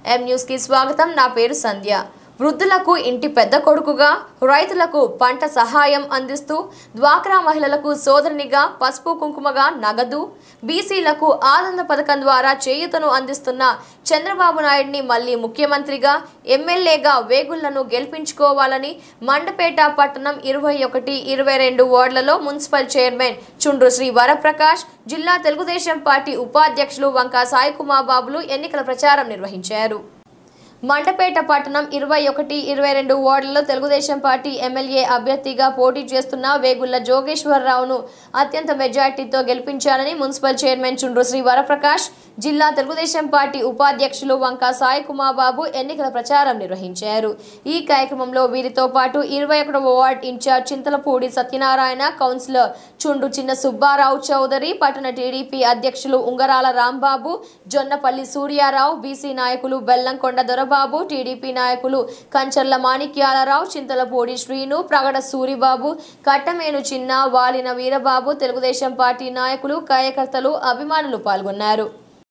M news కి స్వాగతం నా పేరు సంధ్య వృద్ధులకు ఇంటి పెద్ద కొడుకుగా రైతులకు పంట సహాయం అందిస్తూ డ్వాక్రా మహిళలకు సోదరునిగా పసుపు కుంకుమగా నగదు బీసీలకు ఆనంద పథకం ద్వారా చేయూతను అందిస్తున్న చంద్రబాబు నాయుడిని మళ్ళీ ముఖ్యమంత్రిగా ఎమ్మెల్యేగా వేగుళ్లను గెలిపించుకోవాలని మండపేట పట్టణం ఇరవై ఒకటి ఇరవై రెండు వార్డులలో మున్సిపల్ చైర్మన్ చుండ్రు శ్రీ వరప్రకాష్ జిల్లా తెలుగుదేశం పార్టీ ఉపాధ్యక్షులు వంకా సాయి కుమార్ బాబులు ఎన్నికల ప్రచారం నిర్వహించారు మండపేట పట్టణం ఇరవై ఒకటి ఇరవై రెండు వార్డులలో తెలుగుదేశం పార్టీ ఎమ్మెల్యే అభ్యర్థిగా పోటీ చేస్తున్న వేగుళ్ల జోగేశ్వరరావును అత్యంత మెజార్టీతో గెలిపించాలని మున్సిపల్ చైర్మన్ చుండ్రు శ్రీ వరప్రకాష్ జిల్లా తెలుగుదేశం పార్టీ ఉపాధ్యక్షులు వంకా సాయి కుమార్ బాబు ఎన్నికల ప్రచారం నిర్వహించారు ఈ కార్యక్రమంలో వీరితో పాటు ఇరవై ఒకటవ ward incharge Chintalapudi Satyanarayana councillor Chundu Chinna Subbarao Chowdary పట్టణ టీడీపీ అధ్యక్షులు ఉంగరాల రాంబాబు జొన్నపల్లి సూర్యారావు బీసీ నాయకులు బెల్లంకొండ దొరబాబు టీడీపీ నాయకులు కంచర్ల మాణిక్యాలరావు చింతలపూడి శ్రీను ప్రగడ సూరిబాబు కట్టమేను చిన్న వాలిన వీరబాబు తెలుగుదేశం పార్టీ నాయకులు కార్యకర్తలు అభిమానులు పాల్గొన్నారు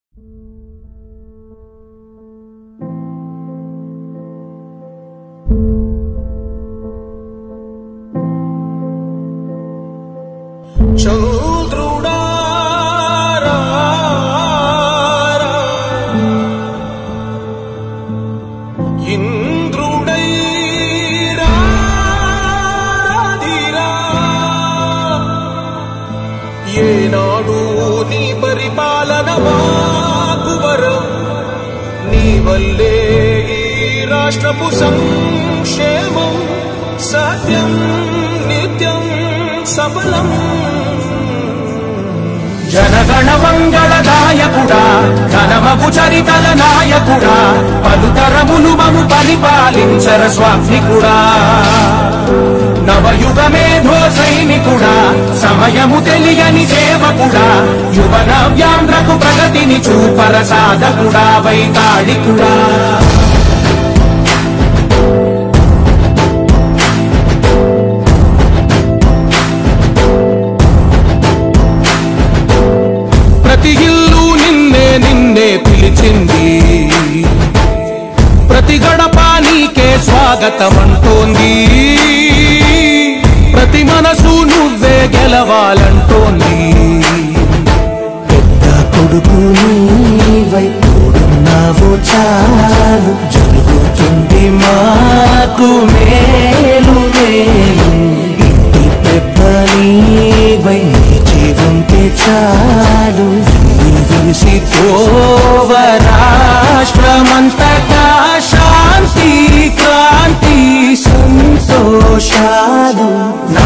ఏనాడు నీ పరిపాలన మాకు వరం నీ వల్లే ఈ రాష్ట్రపు సంక్షేమం సత్యం నిత్యం సఫలం జనగణ మంగళదాయకుడా ఘనమగు చరితల నాయకుడా పలుతరములు మము పరిపాలించర స్వామికుడా నవయుగ మేధో సైనికుడా సమయము తెలియని సేవకుడా యువ నవ్యాంధ్రకు ప్రగతిని చూపర సాధకుడా వైతాళికుడా ప్రతి ఇల్లు నిన్నే నిన్నే పిలిచింది ప్రతి గడప నీకే స్వాగతమంటోంది ప్రతి మనసు నువ్వే గెలవాలంటోంది పెద్ద కొడుకు నీవై తోడున్నావు చాలు జరుగుతుంది మాకు మేలు మేలు ఇంటి పెద్ద నీవై నిలిచి ఉంటే చాలు విసి పోవ రాష్ట్రమంతటా శాంతి క్రాంతి సంతోషాలు నా